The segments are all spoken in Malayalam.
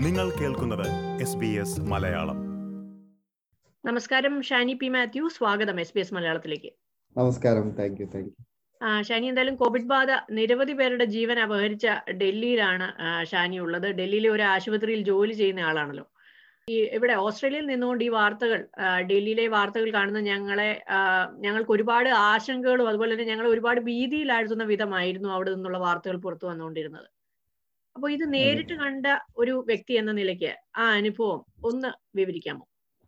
നിങ്ങൾ കേൾക്കുന്നത് എസ് ബി എസ് മലയാളം നമസ്കാരം ഷാനി പി മാത്യു സ്വാഗതം എസ് ബി എസ് മലയാളത്തിലേക്ക് നമസ്കാരം താങ്ക് യു താങ്ക് യു ആ, ഷാനി എന്തായാലും കോവിഡ് ബാധ നിരവധി പേരുടെ ജീവൻ അപഹരിച്ച ഡൽഹിയിലാണ് ആ, ഷാനി ഉള്ളത് ഡൽഹിയിലെ ഒരു ആശുപത്രിയിൽ ജോലി ചെയ്യുന്ന ആളാണല്ലോ ഈ ഇവിടെ ഓസ്ട്രേലിയയിൽ നിന്നുകൊണ്ട് ഈ വാർത്തകൾ ആ, ഡൽഹിയിലെ വാർത്തകൾ കാണുന്ന ഞങ്ങളെ ആ, ഞങ്ങൾക്ക് ഒരുപാട് ആശങ്കകളും അതുപോലെ തന്നെ ഞങ്ങളെ ഒരുപാട് ഭീതിയിലാഴ്ത്തുന്ന വിധമായിരുന്നു അവിടെ നിന്നുള്ള വാർത്തകൾ പുറത്തു വന്നുകൊണ്ടിരുന്നത് അപ്പോൾ ഇത് നേരിട്ട് കണ്ട ഒരു വ്യക്തി എന്ന നിലയ്ക്ക് ആ അനുഭവം ഒന്ന് വിവരിക്കാമോ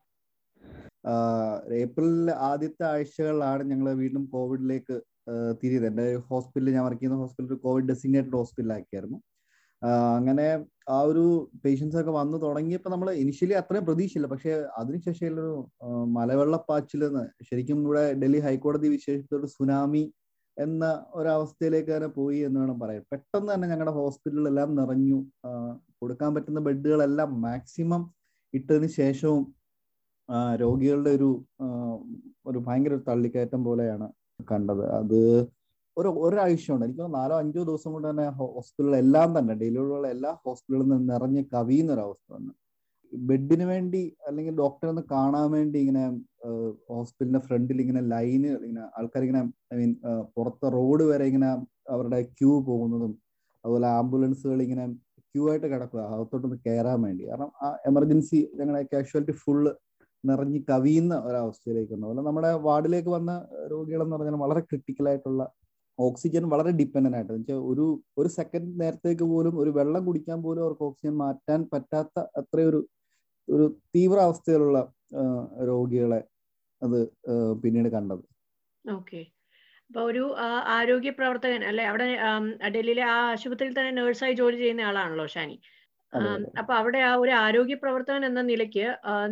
ഏപ്രിൽ ആദ്യത്തെ ആഴ്ചകളിലാണ് ഞങ്ങൾ വീണ്ടും കോവിഡിലേക്ക് തിരിയത് എൻ്റെ ഹോസ്പിറ്റലിൽ ഞാൻ വർക്ക് ചെയ്യുന്ന ഹോസ്പിറ്റൽ കോവിഡ് ഡെസിഗ്നേറ്റഡ് ഹോസ്പിറ്റലാക്കിയായിരുന്നു അങ്ങനെ ആ ഒരു പേഷ്യൻസ് ഒക്കെ വന്നു തുടങ്ങിയപ്പോൾ നമ്മൾ ഇനിഷ്യലി അത്രയും പ്രതീക്ഷയില്ല പക്ഷെ അതിനുശേഷം ഒരു മലവെള്ളപ്പാച്ചിൽ ശരിക്കും ഇവിടെ ഡൽഹി ഹൈക്കോടതി വിശേഷിച്ചൊരു സുനാമി എന്ന ഒരവസ്ഥയിലേക്ക് തന്നെ പോയി എന്ന് വേണം പറയാൻ പെട്ടെന്ന് തന്നെ ഞങ്ങളുടെ ഹോസ്പിറ്റലിലെല്ലാം നിറഞ്ഞു കൊടുക്കാൻ പറ്റുന്ന ബെഡുകളെല്ലാം മാക്സിമം ഇട്ടതിന് ശേഷവും രോഗികളുടെ ഒരു ഒരു ഭയങ്കര ഒരു തള്ളിക്കയറ്റം പോലെയാണ് കണ്ടത് അത് ഒരു ഒരാഴ്ച കൊണ്ട് എനിക്ക് നാലോ അഞ്ചോ ദിവസം കൊണ്ട് തന്നെ ഹോസ്പിറ്റലുകളെല്ലാം തന്നെ ഡെയിലിയുള്ള എല്ലാ ഹോസ്പിറ്റലുകളിൽ നിന്ന് നിറഞ്ഞ് കവിയുന്ന ഒരു അവസ്ഥ വന്നു ബെഡിന് വേണ്ടി അല്ലെങ്കിൽ ഡോക്ടറെ ഒന്ന് കാണാൻ വേണ്ടി ഇങ്ങനെ ഹോസ്പിറ്റലിന്റെ ഫ്രണ്ടിൽ ഇങ്ങനെ ലൈന് ഇങ്ങനെ ആൾക്കാർ ഇങ്ങനെ ഐ മീൻ പുറത്തെ റോഡ് വരെ ഇങ്ങനെ അവരുടെ ക്യൂ പോകുന്നതും അതുപോലെ ആംബുലൻസുകൾ ഇങ്ങനെ ക്യൂ ആയിട്ട് കിടക്കുക അകത്തോട്ടൊന്ന് കയറാൻ വേണ്ടി കാരണം ആ എമർജൻസി ഞങ്ങളുടെ കാഷ്വാലിറ്റി ഫുള്ള് നിറഞ്ഞ് കവിയുന്ന ഒരവസ്ഥയിലേക്ക് വന്നു അതുപോലെ നമ്മുടെ വാർഡിലേക്ക് വന്ന രോഗികളെന്ന് പറഞ്ഞാൽ വളരെ ക്രിട്ടിക്കൽ ആയിട്ടുള്ള ഓക്സിജൻ വളരെ ഡിപ്പെൻഡന്റ് ആയിട്ട് വെച്ചാൽ ഒരു ഒരു സെക്കൻഡ് നേരത്തേക്ക് പോലും ഒരു വെള്ളം കുടിക്കാൻ പോലും അവർക്ക് ഓക്സിജൻ മാറ്റാൻ പറ്റാത്ത അത്രയൊരു ഒരു തീവ്ര അവസ്ഥയിലുള്ള രോഗികളെ അത് പിന്നീട് കണ്ടത് ഓക്കെ അപ്പൊ ഒരു ആരോഗ്യ പ്രവർത്തകൻ അല്ലെ അവിടെ ഡൽഹിയിലെ ആ ആശുപത്രിയിൽ തന്നെ നേഴ്സായി ജോലി ചെയ്യുന്ന ആളാണല്ലോ ഷാനി അപ്പൊ അവിടെ ആ ഒരു ആരോഗ്യ പ്രവർത്തകൻ എന്ന നിലയ്ക്ക്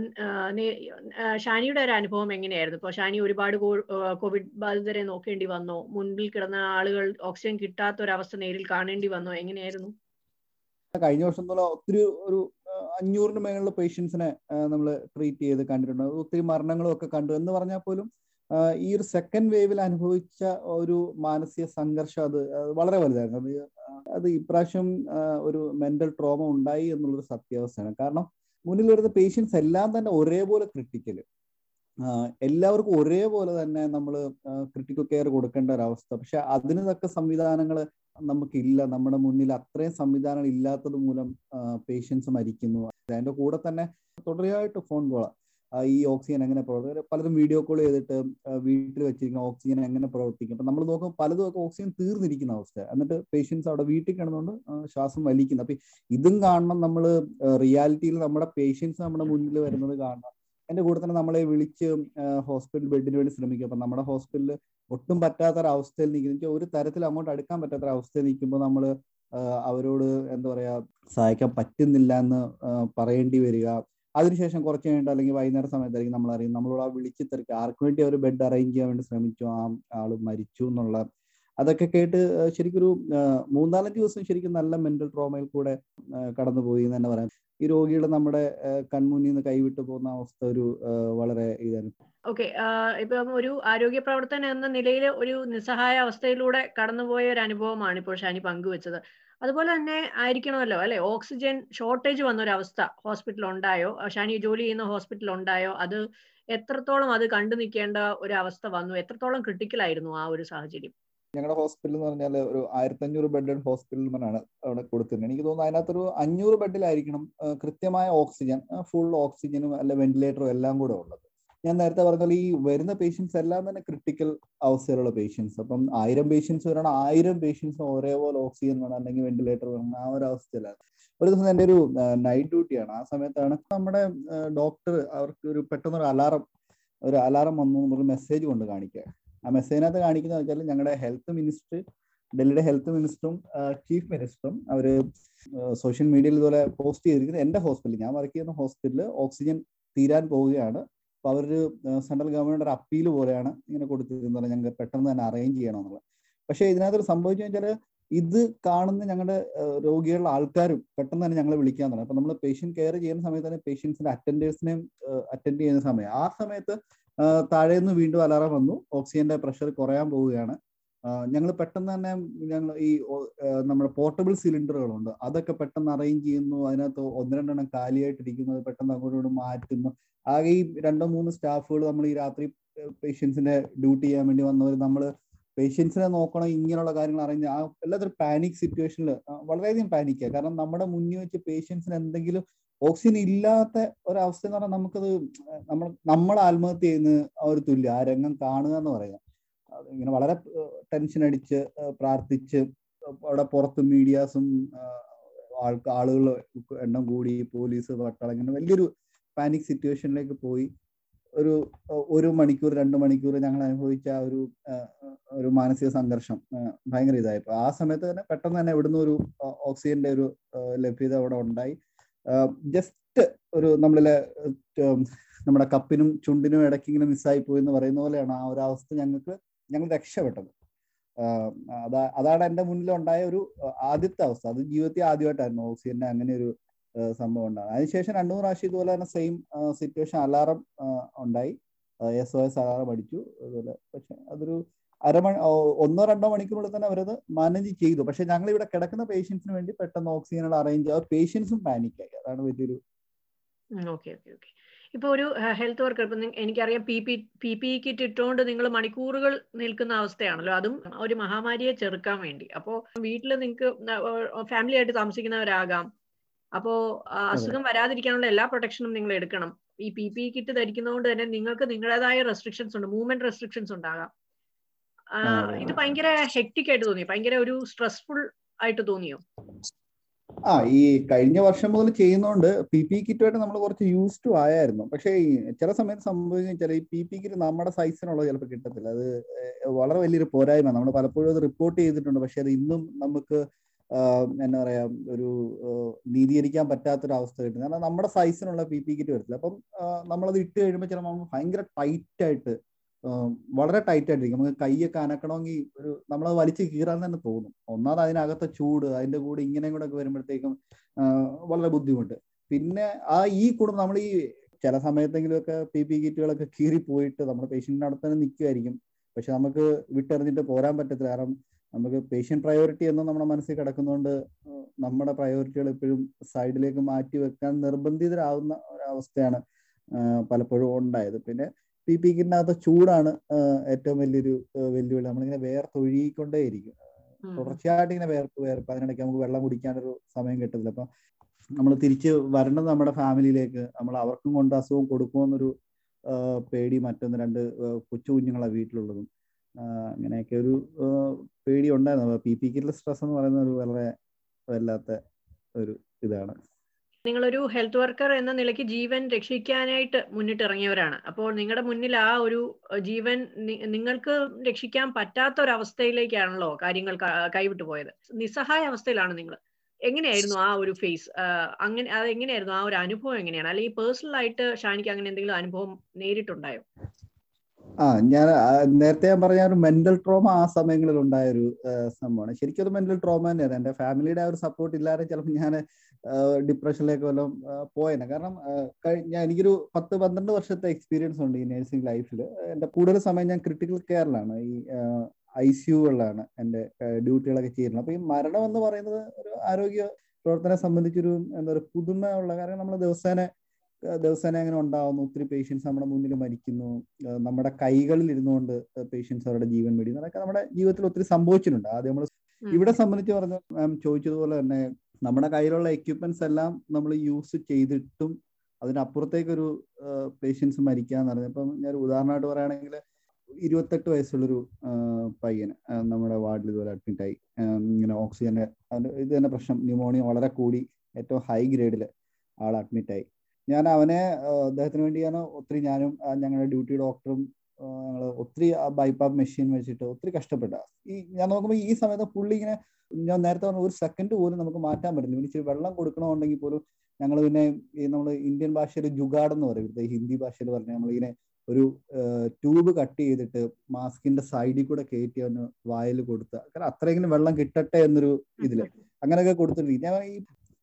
ഷാനിയുടെ ഒരു അനുഭവം എങ്ങനെയായിരുന്നു ഇപ്പൊ ഷാനി ഒരുപാട് കോവിഡ് ബാധിതരെ നോക്കേണ്ടി വന്നോ മുൻപിൽ കിടന്ന ആളുകൾ ഓക്സിജൻ കിട്ടാത്ത ഒരു അവസ്ഥ നേരിൽ കാണേണ്ടി വന്നോ എങ്ങനെയായിരുന്നു കഴിഞ്ഞ വർഷം പോലെ ഒത്തിരി ഒരു അഞ്ഞൂറിന് മേലുള്ള പേഷ്യൻസിനെ നമ്മൾ ട്രീറ്റ് ചെയ്ത് കണ്ടിട്ടുണ്ട് ഒത്തിരി മരണങ്ങളും ഒക്കെ കണ്ടു എന്ന് പറഞ്ഞാൽ പോലും ഈ ഒരു സെക്കൻഡ് വേവിൽ അനുഭവിച്ച ഒരു മാനസിക സംഘർഷം അത് വളരെ വലുതായിരുന്നു അത് അത് ഇപ്രാവശ്യം ഒരു മെന്റൽ ട്രോമ ഉണ്ടായി എന്നുള്ളൊരു സത്യാവസ്ഥയാണ് കാരണം മുന്നിൽ വരുന്ന പേഷ്യൻസ് എല്ലാം തന്നെ ഒരേപോലെ ക്രിട്ടിക്കല് എല്ലാവർക്കും ഒരേപോലെ തന്നെ നമ്മൾ ക്രിട്ടിക്കൽ കെയർ കൊടുക്കേണ്ട ഒരു അവസ്ഥ പക്ഷെ അതിന് തക്ക സംവിധാനങ്ങൾ നമുക്കില്ല നമ്മുടെ മുന്നിൽ അത്രയും സംവിധാനങ്ങൾ ഇല്ലാത്തത് മൂലം പേഷ്യൻസ് മരിക്കുന്നു അതിന്റെ കൂടെ തന്നെ തുടരെയായിട്ട് ഫോൺ കോളാണ് ഈ ഓക്സിജൻ എങ്ങനെ പ്രവർത്തിക്കും പലരും വീഡിയോ കോൾ ചെയ്തിട്ട് വീട്ടിൽ വെച്ചിരിക്കുന്ന ഓക്സിജൻ എങ്ങനെ പ്രവർത്തിക്കും അപ്പൊ നമ്മൾ നോക്കുമ്പോൾ പലതും ഒക്കെ ഓക്സിജൻ തീർന്നിരിക്കുന്ന അവസ്ഥ എന്നിട്ട് പേഷ്യൻസ് അവിടെ വീട്ടിൽ കിടന്നുകൊണ്ട് ശ്വാസം വലിക്കുന്നു അപ്പൊ ഇതും കാണണം നമ്മൾ റിയാലിറ്റിയിൽ നമ്മുടെ പേഷ്യൻസ് നമ്മുടെ മുന്നിൽ വരുന്നത് കാണണം എന്റെ കൂടെ തന്നെ നമ്മളെ വിളിച്ച് ഹോസ്പിറ്റൽ ബെഡിന് വേണ്ടി ശ്രമിക്കും അപ്പൊ നമ്മുടെ ഹോസ്പിറ്റലിൽ ഒട്ടും പറ്റാത്ത ഒരു അവസ്ഥയിൽ നിൽക്കുന്ന ഒരു തരത്തിൽ അങ്ങോട്ട് അടുക്കാൻ പറ്റാത്ത ഒരു അവസ്ഥയിൽ നിൽക്കുമ്പോൾ നമ്മൾ അവരോട് എന്താ പറയാ സഹായിക്കാൻ പറ്റുന്നില്ല എന്ന് പറയേണ്ടി വരിക അതിനുശേഷം കുറച്ച് കഴിഞ്ഞിട്ട് അല്ലെങ്കിൽ വൈകുന്നേര സമയത്തായിരിക്കും നമ്മൾ അറിയും നമ്മളോട് ആ വിളിച്ച് തിരക്ക് ആർക്ക് വേണ്ടി അവർ ബെഡ് അറേഞ്ച് ചെയ്യാൻ വേണ്ടി ശ്രമിച്ചു ആ ആള് മരിച്ചു എന്നുള്ള അതൊക്കെ കേട്ട് ശരിക്കും ഒരു മൂന്നാലഞ്ച് ദിവസം ശരിക്കും നല്ല മെന്റൽ ട്രോമയിൽ കൂടെ കടന്നുപോയി എന്ന് തന്നെ പറയാം ഈ രോഗികൾ നമ്മുടെ കൺമുന്നിൽ നിന്ന് കൈവിട്ടു പോകുന്ന അവസ്ഥ ഒരു വളരെ ഇതാണ് ഓക്കെ ഇപ്പം ഒരു ആരോഗ്യ പ്രവർത്തകൻ എന്ന നിലയിൽ ഒരു നിസ്സഹായ അവസ്ഥയിലൂടെ കടന്നുപോയ ഒരു അനുഭവമാണ് ഇപ്പോൾ ഷാനി പങ്കുവെച്ചത് അതുപോലെ തന്നെ ആയിരിക്കണമല്ലോ അല്ലെ ഓക്സിജൻ ഷോർട്ടേജ് വന്ന ഒരു അവസ്ഥ ഹോസ്പിറ്റലിൽ ഉണ്ടായോ ഷാനി ജോലി ചെയ്യുന്ന ഹോസ്പിറ്റലിൽ ഉണ്ടായോ അത് എത്രത്തോളം അത് കണ്ടു നിൽക്കേണ്ട ഒരു അവസ്ഥ വന്നു എത്രത്തോളം ക്രിട്ടിക്കൽ ആയിരുന്നു ആ ഒരു സാഹചര്യം ഞങ്ങളുടെ ഹോസ്പിറ്റൽ എന്ന് പറഞ്ഞാൽ ഒരു ആയിരത്തി അഞ്ഞൂറ് ബെഡ് ഹോസ്പിറ്റൽ എന്നാണ് അവിടെ കൊടുത്തിരുന്നത് എനിക്ക് തോന്നുന്നു അതിനകത്തൊരു അഞ്ഞൂറ് ബെഡിലായിരിക്കണം കൃത്യമായ ഓക്സിജൻ ഫുൾ ഓക്സിജനും അല്ലെ വെന്റിലേറ്ററും എല്ലാം കൂടെ ഉള്ളത് ഞാൻ നേരത്തെ പറഞ്ഞാൽ ഈ വരുന്ന പേഷ്യൻസ് എല്ലാം തന്നെ ക്രിട്ടിക്കൽ അവസ്ഥയിലുള്ള പേഷ്യൻസ് അപ്പം ആയിരം പേഷ്യൻസ് വരണം ആയിരം പേഷ്യൻസ് ഒരേപോലെ ഓക്സിജൻ വേണം അല്ലെങ്കിൽ വെന്റിലേറ്റർ വേണം ആ ഒരു അവസ്ഥയിലാണ് ഒരു ദിവസം എൻ്റെ ഒരു നൈറ്റ് ഡ്യൂട്ടിയാണ് ആ സമയത്താണ് നമ്മുടെ ഡോക്ടർ അവർക്ക് ഒരു പെട്ടെന്നൊരു അലാറം ഒരു അലാറം വന്നു ഒരു മെസ്സേജ് കൊണ്ട് കാണിക്കുക ആ മെസ്സേജിനകത്ത് കാണിക്കുന്ന വെച്ചാൽ ഞങ്ങളുടെ ഹെൽത്ത് മിനിസ്റ്റർ ഡൽഹിയുടെ ഹെൽത്ത് മിനിസ്റ്ററും ചീഫ് മിനിസ്റ്ററും അവർ സോഷ്യൽ മീഡിയയിൽ ഇതുപോലെ പോസ്റ്റ് ചെയ്തിരിക്കുന്നത് എൻ്റെ ഹോസ്പിറ്റലിൽ ഞാൻ വർക്ക് ചെയ്യുന്ന ഹോസ്പിറ്റലിൽ ഓക്സിജൻ തീരാൻ പോവുകയാണ് അപ്പൊ അവര് സെൻട്രൽ ഗവൺമെന്റ് ഒരു അപ്പീൽ പോലെയാണ് ഇങ്ങനെ കൊടുത്തിരുന്നത് ഞങ്ങൾക്ക് പെട്ടെന്ന് തന്നെ അറേഞ്ച് ചെയ്യണം എന്നുള്ളത് പക്ഷേ ഇതിനകത്ത് സംഭവിച്ചു വെച്ചാൽ ഇത് കാണുന്ന ഞങ്ങളുടെ രോഗികളുടെ ആൾക്കാരും പെട്ടെന്ന് തന്നെ ഞങ്ങളെ വിളിക്കാൻ തുടങ്ങി അപ്പൊ നമ്മൾ പേഷ്യന്റ് കെയർ ചെയ്യുന്ന സമയത്ത് തന്നെ പേഷ്യൻസിന്റെ അറ്റൻഡേഴ്സിനെയും അറ്റൻഡ് ചെയ്യുന്ന സമയം ആ സമയത്ത് താഴേന്ന് വീണ്ടും അലാറം വന്നു ഓക്സിജന്റെ പ്രഷർ കുറയാൻ പോവുകയാണ് ഞങ്ങൾ പെട്ടെന്ന് തന്നെ ഞങ്ങൾ ഈ നമ്മുടെ പോർട്ടബിൾ സിലിണ്ടറുകളുണ്ട് അതൊക്കെ പെട്ടെന്ന് അറേഞ്ച് ചെയ്യുന്നു അതിനകത്ത് ഒന്ന് രണ്ടെണ്ണം കാലിയായിട്ടിരിക്കുന്നത് പെട്ടെന്ന് അങ്ങോട്ടും ഇങ്ങോട്ടും മാറ്റുന്നു ആകെ ഈ രണ്ടോ മൂന്ന് സ്റ്റാഫുകൾ നമ്മൾ ഈ രാത്രി പേഷ്യൻസിന്റെ ഡ്യൂട്ടി ചെയ്യാൻ വേണ്ടി വന്നവർ നമ്മൾ പേഷ്യൻസിനെ നോക്കണം ഇങ്ങനെയുള്ള കാര്യങ്ങൾ അറിഞ്ഞ് ആ എല്ലാത്തൊരു പാനിക് സിറ്റുവേഷനിൽ വളരെയധികം പാനിക്കുക കാരണം നമ്മുടെ മുന്നിൽ വെച്ച് പേഷ്യൻസിന് എന്തെങ്കിലും ഓക്സിജൻ ഇല്ലാത്ത ഒരവസ്ഥ എന്ന് പറഞ്ഞാൽ നമുക്കത് നമ്മൾ നമ്മൾ ആത്മഹത്യ ചെയ്യുന്ന ആ ഒരു തുല്യം ആ രംഗം കാണുക എന്ന് പറയാം ഇങ്ങനെ വളരെ ടെൻഷൻ അടിച്ച് പ്രാർത്ഥിച്ച് അവിടെ പുറത്ത് മീഡിയാസും ആൾക്ക് ആളുകൾ എണ്ണം കൂടി പോലീസ് പട്ടാളം ഇങ്ങനെ വലിയൊരു പാനിക് സിറ്റുവേഷനിലേക്ക് പോയി ഒരു ഒരു മണിക്കൂർ രണ്ട് മണിക്കൂർ ഞങ്ങൾ അനുഭവിച്ച ആ ഒരു ഒരു മാനസിക സംഘർഷം ഭയങ്കര ഇതായപ്പോ ആ സമയത്ത് തന്നെ പെട്ടെന്ന് തന്നെ ഇവിടുന്ന് ഒരു ഓക്സിജന്റെ ഒരു ലഭ്യത അവിടെ ഉണ്ടായി ജസ്റ്റ് ഒരു നമ്മളിലെ നമ്മുടെ കപ്പിനും ചുണ്ടിനും ഇടയ്ക്ക് ഇങ്ങനെ മിസ്സായി പോയി എന്ന് പറയുന്ന പോലെയാണ് ആ ഒരു അവസ്ഥ ഞങ്ങൾക്ക് ഞങ്ങൾ രക്ഷപ്പെട്ടത് അതാ അതാണ് എൻ്റെ മുന്നിൽ ഉണ്ടായ ഒരു ആദ്യത്തെ അവസ്ഥ അത് ജീവിതത്തിൽ ആദ്യമായിട്ടായിരുന്നു ഓക്സിജന്റെ അങ്ങനെ ഒരു സംഭവം ഉണ്ടാകും അതിനുശേഷം രണ്ടു മൂന്ന് പ്രാവശ്യം ഇതുപോലെ തന്നെ സെയിം സിറ്റുവേഷൻ അലാറം ഉണ്ടായി എസ് ഒ എസ് അലാറം അടിച്ചു അതുപോലെ പക്ഷെ അതൊരു അരമണി ഒന്നോ രണ്ടോ മണിക്കൂറിനുള്ളിൽ തന്നെ അവരത് മാനേജ് ചെയ്തു പക്ഷെ ഞങ്ങൾ ഇവിടെ കിടക്കുന്ന പേഷ്യൻസിന് വേണ്ടി പെട്ടെന്ന് ഓക്സിജനുകൾ അറേഞ്ച് ചെയ്ത് പേഷ്യൻസും പാനിക്കായി അതാണ് വലിയൊരു ഓക്കെ ഓക്കെ ഓക്കെ ഇപ്പൊ ഒരു ഹെൽത്ത് വർക്കർ ഇപ്പൊ എനിക്കറിയാം P P P P kit ഇട്ടുകൊണ്ട് നിങ്ങൾ മണിക്കൂറുകൾ നിൽക്കുന്ന അവസ്ഥയാണല്ലോ അതും ഒരു മഹാമാരിയെ ചെറുക്കാൻ വേണ്ടി അപ്പോ വീട്ടിൽ നിങ്ങൾക്ക് ഫാമിലി ആയിട്ട് താമസിക്കുന്നവരാകാം അപ്പോ അസുഖം വരാതിരിക്കാനുള്ള എല്ലാ പ്രൊട്ടക്ഷനും നിങ്ങൾ എടുക്കണം ഈ പി പി കിറ്റ് ധരിക്കുന്നതുകൊണ്ട് തന്നെ നിങ്ങൾക്ക് നിങ്ങളുടേതായ റെസ്ട്രിക്ഷൻസ് ഉണ്ട് മൂവ്മെന്റ് റെസ്ട്രിക്ഷൻസ് ഉണ്ടാകാം ഇത് ഭയങ്കര ഹെക്ടിക് ആയിട്ട് തോന്നിയോ ഭയങ്കര ഒരു സ്ട്രെസ്ഫുൾ ആയിട്ട് തോന്നിയോ ആ ഈ കഴിഞ്ഞ വർഷം മുതൽ ചെയ്യുന്നതുകൊണ്ട് പി പി കിറ്റുമായിട്ട് നമ്മൾ കുറച്ച് യൂസ് ടു ആയായിരുന്നു പക്ഷേ ഈ ചില സമയത്ത് സംഭവിക്കുന്ന വെച്ചാൽ ഈ പി പി കിറ്റ് നമ്മുടെ സൈസിനുള്ളത് ചിലപ്പോൾ കിട്ടത്തില്ല അത് വളരെ വലിയൊരു പോരായ്മ നമ്മൾ പലപ്പോഴും അത് റിപ്പോർട്ട് ചെയ്തിട്ടുണ്ട് പക്ഷെ അത് ഇന്നും നമുക്ക് എന്താ പറയാ ഒരു നീതീകരിക്കാൻ പറ്റാത്തൊരു അവസ്ഥ കിട്ടുന്നത് കാരണം നമ്മുടെ സൈസിനുള്ള പി പി കിറ്റ് വരത്തില്ല അപ്പം നമ്മളത് ഇട്ട് കഴിയുമ്പോൾ ചിലപ്പോൾ നമ്മൾ ഭയങ്കര ടൈറ്റ് ആയിട്ട് വളരെ ടൈറ്റ് ആയിട്ടിരിക്കും നമുക്ക് കൈയൊക്കെ അനക്കണമെങ്കിൽ ഒരു നമ്മളത് വലിച്ചു കീറാൻ തന്നെ തോന്നും ഒന്നാമത് അതിനകത്തെ ചൂട് അതിന്റെ കൂടെ ഇങ്ങനെയും കൂടെ ഒക്കെ വരുമ്പോഴത്തേക്കും വളരെ ബുദ്ധിമുട്ട് പിന്നെ ആ ഈ കൂടും നമ്മൾ ഈ ചില സമയത്തെങ്കിലുമൊക്കെ പി പി കിറ്റുകളൊക്കെ കീറിപ്പോയിട്ട് നമ്മുടെ പേഷ്യന്റിന്റെ അടുത്ത് തന്നെ നിൽക്കുമായിരിക്കും പക്ഷെ നമുക്ക് വിട്ടെറിഞ്ഞിട്ട് പോരാൻ പറ്റത്തില്ല കാരണം നമുക്ക് പേഷ്യന്റ് പ്രയോറിറ്റി എന്നും നമ്മുടെ മനസ്സിൽ കിടക്കുന്നതുകൊണ്ട് നമ്മുടെ പ്രയോറിറ്റികൾ എപ്പോഴും സൈഡിലേക്ക് മാറ്റി വെക്കാൻ നിർബന്ധിതരാകുന്ന ഒരവസ്ഥയാണ് പലപ്പോഴും ഉണ്ടായത് പിന്നെ പി പി കിറ്റിനകത്ത് ചൂടാണ് ഏറ്റവും വലിയൊരു വെല്ലുവിളി നമ്മളിങ്ങനെ വേർത്തൊഴുകിക്കൊണ്ടേയിരിക്കും തുടർച്ചയായിട്ട് ഇങ്ങനെ വേർപ്പ് വേർപ്പ് അതിനിടയ്ക്ക് നമുക്ക് വെള്ളം കുടിക്കാനൊരു സമയം കിട്ടത്തില്ല അപ്പൊ നമ്മൾ തിരിച്ച് വരേണ്ടത് നമ്മുടെ ഫാമിലിയിലേക്ക് നമ്മൾ അവർക്കും കൊണ്ട് അസുഖം കൊടുക്കുമെന്നൊരു പേടി മറ്റൊന്ന് രണ്ട് കൊച്ചു കുഞ്ഞുങ്ങളാണ് വീട്ടിലുള്ളതും അങ്ങനെയൊക്കെ ഒരു പേടി ഉണ്ടായിരുന്നു പി പി കിറ്റിലെ സ്ട്രെസ് എന്ന് പറയുന്ന ഒരു വളരെ വല്ലാത്ത ഒരു ഇതാണ് നിങ്ങളൊരു ഹെൽത്ത് വർക്കർ എന്ന നിലയ്ക്ക് ജീവൻ രക്ഷിക്കാനായിട്ട് മുന്നിട്ടിറങ്ങിയവരാണ് അപ്പോൾ നിങ്ങളുടെ മുന്നിൽ ആ ഒരു ജീവൻ നിങ്ങൾക്ക് രക്ഷിക്കാൻ പറ്റാത്ത ഒരു അവസ്ഥയിലേക്കാണല്ലോ കാര്യങ്ങൾ കൈവിട്ടു പോയത് നിസ്സഹായ അവസ്ഥയിലാണ് നിങ്ങൾ എങ്ങനെയായിരുന്നു ആ ഒരു ഫേസ് അങ്ങനെ അത് എങ്ങനെയായിരുന്നു ആ ഒരു അനുഭവം എങ്ങനെയാണ് അല്ലെങ്കിൽ പേഴ്സണൽ ആയിട്ട് ഷാനിക്ക് അങ്ങനെ എന്തെങ്കിലും അനുഭവം നേരിട്ടുണ്ടായോ ആ ഞാൻ നേരത്തെ ഞാൻ പറഞ്ഞ ഒരു മെന്റൽ ട്രോമ ആ സമയങ്ങളിൽ ഉണ്ടായ ഒരു സംഭവമാണ് ശരിക്കും അത് മെന്റൽ ട്രോമ തന്നെയാണ് എന്റെ ഫാമിലിയുടെ ആ ഒരു സപ്പോർട്ട് ഇല്ലാതെ ചിലപ്പോൾ ഞാൻ ഡിപ്രഷനിലേക്ക് വല്ലതും പോയേനെ കാരണം ഞാൻ എനിക്കൊരു പത്ത് പന്ത്രണ്ട് വർഷത്തെ എക്സ്പീരിയൻസ് ഉണ്ട് ഈ നഴ്സിംഗ് ലൈഫിൽ എന്റെ കൂടുതൽ സമയം ഞാൻ ക്രിട്ടിക്കൽ കെയറിലാണ് ഈ ഐ സിയുകളിലാണ് എൻ്റെ ഡ്യൂട്ടികളൊക്കെ ചെയ്യുന്നത് അപ്പൊ ഈ മരണം എന്ന് പറയുന്നത് ഒരു ആരോഗ്യ പ്രവർത്തനം സംബന്ധിച്ചൊരു എന്താ പറയുക പുതുമ ഉള്ള കാരണം നമ്മൾ ദിവസേന ദിവസേന അങ്ങനെ ഉണ്ടാവുന്നു ഒത്തിരി പേഷ്യൻസ് നമ്മുടെ മുന്നിൽ മരിക്കുന്നു നമ്മുടെ കൈകളിൽ ഇരുന്നുകൊണ്ട് പേഷ്യൻസ് അവരുടെ ജീവൻ വെടിയുന്നു അതൊക്കെ നമ്മുടെ ജീവിതത്തിൽ ഒത്തിരി സംഭവിച്ചിട്ടുണ്ട് ആദ്യം നമ്മൾ ഇവിടെ സംബന്ധിച്ച് പറഞ്ഞ മാം ചോദിച്ചതുപോലെ തന്നെ നമ്മുടെ കയ്യിലുള്ള എക്യുപ്മെന്റ്സ് എല്ലാം നമ്മൾ യൂസ് ചെയ്തിട്ടും അതിനപ്പുറത്തേക്കൊരു പേഷ്യൻസ് മരിക്കുക എന്ന് പറഞ്ഞത് ഇപ്പം ഞാൻ ഉദാഹരണമായിട്ട് പറയുകയാണെങ്കിൽ ഇരുപത്തെട്ട് വയസ്സുള്ളൊരു പയ്യന് നമ്മുടെ വാർഡിൽ ഇതുപോലെ അഡ്മിറ്റ് ആയി ഇങ്ങനെ ഓക്സിജന്റെ ഇത് തന്നെ പ്രശ്നം ന്യൂമോണിയ വളരെ കൂടി ഏറ്റവും ഹൈ ഗ്രേഡിൽ ആൾ അഡ്മിറ്റ് ആയി ഞാൻ അവനെ അദ്ദേഹത്തിന് വേണ്ടി ഞാൻ ഒത്തിരി ഞാനും ഞങ്ങളുടെ ഡ്യൂട്ടി ഡോക്ടറും ഞങ്ങൾ ഒത്തിരി ബൈപ്പാപ്പ് മെഷീൻ വെച്ചിട്ട് ഒത്തിരി കഷ്ടപ്പെട്ട ഈ ഞാൻ നോക്കുമ്പോൾ ഈ സമയത്ത് പുള്ളി ഇങ്ങനെ ഞാൻ നേരത്തെ പറഞ്ഞ ഒരു സെക്കൻഡ് പോലും നമുക്ക് മാറ്റാൻ പറ്റില്ല ഇനി ഇച്ചിരി വെള്ളം കൊടുക്കണമെന്നുണ്ടെങ്കിൽ പോലും ഞങ്ങൾ പിന്നെ ഈ നമ്മൾ ഇന്ത്യൻ ഭാഷയിൽ ജുഗാഡ് എന്ന് പറയും ഇവിടുത്തെ ഹിന്ദി ഭാഷയിൽ പറഞ്ഞാൽ നമ്മളിങ്ങനെ ഒരു ട്യൂബ് കട്ട് ചെയ്തിട്ട് മാസ്കിന്റെ സൈഡിൽ കൂടെ കയറ്റി അവന് വായിൽ കൊടുത്ത കാരണം അത്രയെങ്കിലും വെള്ളം കിട്ടട്ടെ എന്നൊരു ഇതില് അങ്ങനെയൊക്കെ കൊടുത്തിട്ടുണ്ട് ഞാൻ ഈ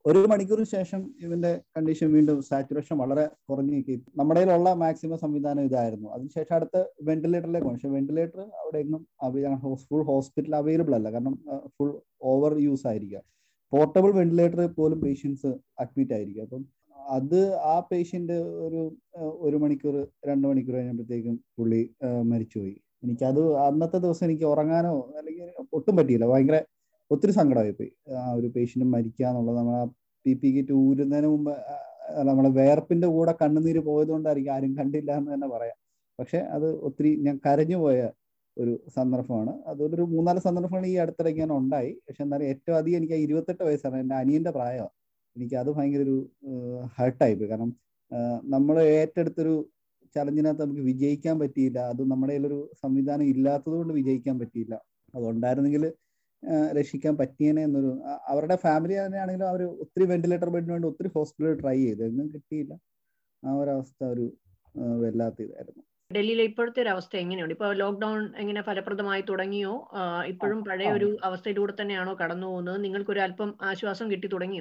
ഒരു മണിക്കൂറിന് ശേഷം ഇവന്റെ കണ്ടീഷൻ വീണ്ടും സാച്ചുറേഷൻ വളരെ കുറഞ്ഞു നിൽക്കി നമ്മുടെ കയ്യിലുള്ള മാക്സിമം സംവിധാനം ഇതായിരുന്നു അതിനുശേഷം അടുത്ത വെന്റിലേറ്ററിലേക്ക് പോകും പക്ഷെ വെന്റിലേറ്റർ അവിടെ എങ്ങും ഫുൾ ഹോസ്പിറ്റൽ അവൈലബിൾ അല്ല കാരണം ഫുൾ ഓവർ യൂസ് ആയിരിക്കുക പോർട്ടബിൾ വെന്റിലേറ്റർ പോലും പേഷ്യൻസ് അഡ്മിറ്റ് ആയിരിക്കും അപ്പം അത് ആ പേഷ്യന്റ് ഒരു ഏഹ്, ഒരു മണിക്കൂർ രണ്ട് മണിക്കൂർ കഴിഞ്ഞപ്പോഴത്തേക്കും പുള്ളി ഏഹ്, മരിച്ചുപോയി എനിക്കത് അന്നത്തെ ദിവസം എനിക്ക് ഉറങ്ങാനോ അല്ലെങ്കിൽ ഒട്ടും പറ്റിയില്ല ഭയങ്കര ഒത്തിരി സങ്കടമായി പോയി ആ ഒരു പേഷ്യന്റ് മരിക്കുക എന്നുള്ളത് നമ്മൾ ആ പി പി കിറ്റ് ഊരുന്നതിന് മുമ്പ് ആ, നമ്മളെ വേർപ്പിന്റെ കൂടെ കണ്ണുനീര് പോയത് കൊണ്ടായിരിക്കും ആരും കണ്ടില്ല എന്ന് തന്നെ പറയാം പക്ഷെ അത് ഒത്തിരി ഞാൻ കരഞ്ഞു പോയ ഒരു സന്ദർഭമാണ് അതൊരു മൂന്നാല് സന്ദർഭങ്ങൾ ഈ അടുത്തിടയ്ക്ക് ഞാൻ ഉണ്ടായി പക്ഷെ എന്നാലും ഏറ്റവും അധികം എനിക്ക് ആ ഇരുപത്തെട്ട് വയസ്സാണ് എൻ്റെ അനിയന്റെ പ്രായമാണ് എനിക്ക് അത് ഭയങ്കര ഒരു ഹർട്ടായി പോയി കാരണം നമ്മൾ ഏറ്റെടുത്തൊരു ചലഞ്ചിനകത്ത് നമുക്ക് വിജയിക്കാൻ പറ്റിയില്ല അത് നമ്മുടെ കയ്യിലൊരു സംവിധാനം ഇല്ലാത്തത് കൊണ്ട് വിജയിക്കാൻ പറ്റിയില്ല അതുണ്ടായിരുന്നെങ്കിൽ രക്ഷിക്കാൻ പറ്റിയേനെ എന്നൊരു ആ- അവരുടെ ഫാമിലി തന്നെയാണെങ്കിലും അവർ ഒത്തിരി വെന്റിലേറ്റർ ബെഡിന് വേണ്ടി ഒത്തിരി ഹോസ്പിറ്റലിൽ ട്രൈ ചെയ്തു എങ്ങും കിട്ടിയില്ല ആ ഒരവസ്ഥ ഒരു ആ, വല്ലാത്ത ഇതായിരുന്നു ഡൽഹിയിലെ ഇപ്പോഴത്തെ ഒരു അവസ്ഥ എങ്ങനെയുണ്ട് ഇപ്പൊ ലോക്ക്ഡൌൺ എങ്ങനെ ഫലപ്രദമായി തുടങ്ങിയോ ആ, ഇപ്പോഴും പഴയ ഒരു അവസ്ഥയിലൂടെ തന്നെയാണോ കടന്നു പോകുന്നത് നിങ്ങൾക്കൊരു അല്പം ആശ്വാസം കിട്ടി തുടങ്ങിയോ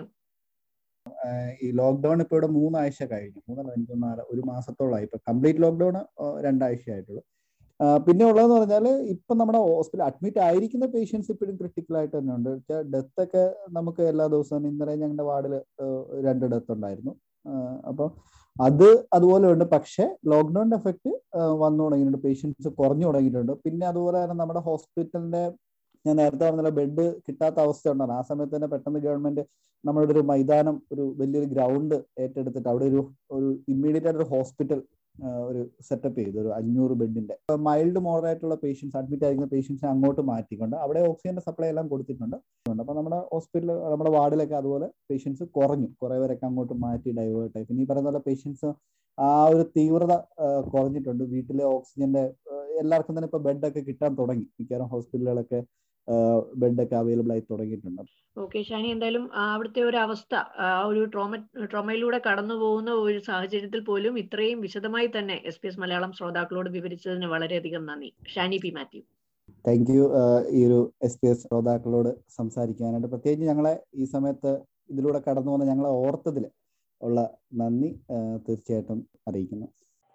ഈ ലോക്ക്ഡൌൺ ഇപ്പൊ ഇവിടെ മൂന്നാഴ്ച കഴിഞ്ഞു മൂന്നല്ല എനിക്ക് നാല് ഒരു മാസത്തോളമായി ഇപ്പൊ കംപ്ലീറ്റ് ലോക്ക്ഡൌൺ രണ്ടാഴ്ച ആയിട്ടുള്ളൂ ആ, പിന്നെ ഉള്ളതെന്ന് പറഞ്ഞാൽ ഇപ്പൊ നമ്മുടെ ഹോസ്പിറ്റൽ അഡ്മിറ്റ് ആയിരിക്കുന്ന പേഷ്യൻസ് ഇപ്പോഴും ക്രിട്ടിക്കൽ ആയിട്ട് തന്നെ ഉണ്ട് ഡെത്ത് ഒക്കെ നമുക്ക് എല്ലാ ദിവസവും ഇന്നലെ ഞങ്ങളുടെ വാർഡിൽ രണ്ട് ഡെത്ത് ഉണ്ടായിരുന്നു അപ്പൊ അത് അതുപോലെ ഉണ്ട് പക്ഷെ ലോക്ക്ഡൌണിന്റെ എഫക്ട് വന്നു തുടങ്ങിയിട്ടുണ്ട് പേഷ്യൻസ് കുറഞ്ഞു തുടങ്ങിയിട്ടുണ്ട് പിന്നെ അതുപോലെ തന്നെ നമ്മുടെ ഹോസ്പിറ്റലിന്റെ ഞാൻ നേരത്തെ പറഞ്ഞ ബെഡ് കിട്ടാത്ത അവസ്ഥ ഉണ്ടാണ് ആ സമയത്ത് തന്നെ പെട്ടെന്ന് ഗവൺമെന്റ് നമ്മുടെ ഒരു മൈതാനം ഒരു വലിയൊരു ഗ്രൗണ്ട് ഏറ്റെടുത്തിട്ട് അവിടെ ഒരു ഒരു ഇമ്മീഡിയറ്റ് ആയിട്ട് ഒരു ഹോസ്പിറ്റൽ ഒരു സെറ്റപ്പ് ചെയ്തു ഒരു അഞ്ഞൂറ് ബെഡിന്റെ മൈൽഡ് മോഡറേറ്റ് ഉള്ള പേഷ്യൻസ് അഡ്മിറ്റ് ആയിരിക്കുന്ന പേഷ്യൻസിനെ അങ്ങോട്ട് മാറ്റിക്കൊണ്ട് അവിടെ ഓക്സിജന്റെ സപ്ലൈ എല്ലാം കൊടുത്തിട്ടുണ്ട് അപ്പൊ നമ്മുടെ ഹോസ്പിറ്റൽ നമ്മുടെ വാർഡിലൊക്കെ അതുപോലെ പേഷ്യൻസ് കുറഞ്ഞു കുറെ പേരൊക്കെ അങ്ങോട്ട് മാറ്റി ഡൈവേർട്ട് ആയി പിന്നെ ഈ പറയുന്ന പോലെ പേഷ്യൻസ് ആ ഒരു തീവ്രത ആ, കുറഞ്ഞിട്ടുണ്ട് വീട്ടിലെ ഓക്സിജന്റെ ആ, എല്ലാവർക്കും തന്നെ ഇപ്പൊ ബെഡൊക്കെ കിട്ടാൻ തുടങ്ങി മിക്കവാറും ഹോസ്പിറ്റലുകളൊക്കെ ബെഡൊക്കെ അവൈലബിൾ ആയി തുടങ്ങിയിട്ടുണ്ട് ഓക്കെ ഷാനി എന്തായാലും ആ അവിടുത്തെ ഒരു അവസ്ഥ ആ ഒരു ട്രോമ ട്രോമയിലൂടെ കടന്നു പോകുന്ന ഒരു സാഹചര്യത്തിൽ പോലും ഇത്രയും വിശദമായി തന്നെ എസ് പി എസ് മലയാളം ശ്രോതാക്കളോട് വിവരിച്ചതിന് വളരെയധികം നന്ദി Shani P Mathew thank you ഈ ഒരു എസ് പി എസ് ശ്രോതാക്കളോട് സംസാരിക്കാനായിട്ട് പ്രത്യേകിച്ച് ഞങ്ങളെ ഈ സമയത്ത് ഇതിലൂടെ കടന്നു പോകുന്ന ഞങ്ങളെ ഓർത്തതിൽ ഉള്ള നന്ദി ആ, തീർച്ചയായിട്ടും അറിയിക്കുന്നു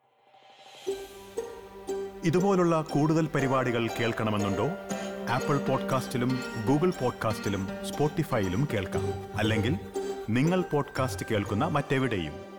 ഇതുപോലുള്ള കൂടുതൽ പരിപാടികൾ കേൾക്കണമെന്നുണ്ടോ ആപ്പിൾ പോഡ്കാസ്റ്റിലും ഗൂഗിൾ പോഡ്കാസ്റ്റിലും സ്പോട്ടിഫൈയിലും കേൾക്കാം അല്ലെങ്കിൽ നിങ്ങൾ പോഡ്കാസ്റ്റ് കേൾക്കുന്ന മറ്റെവിടെയും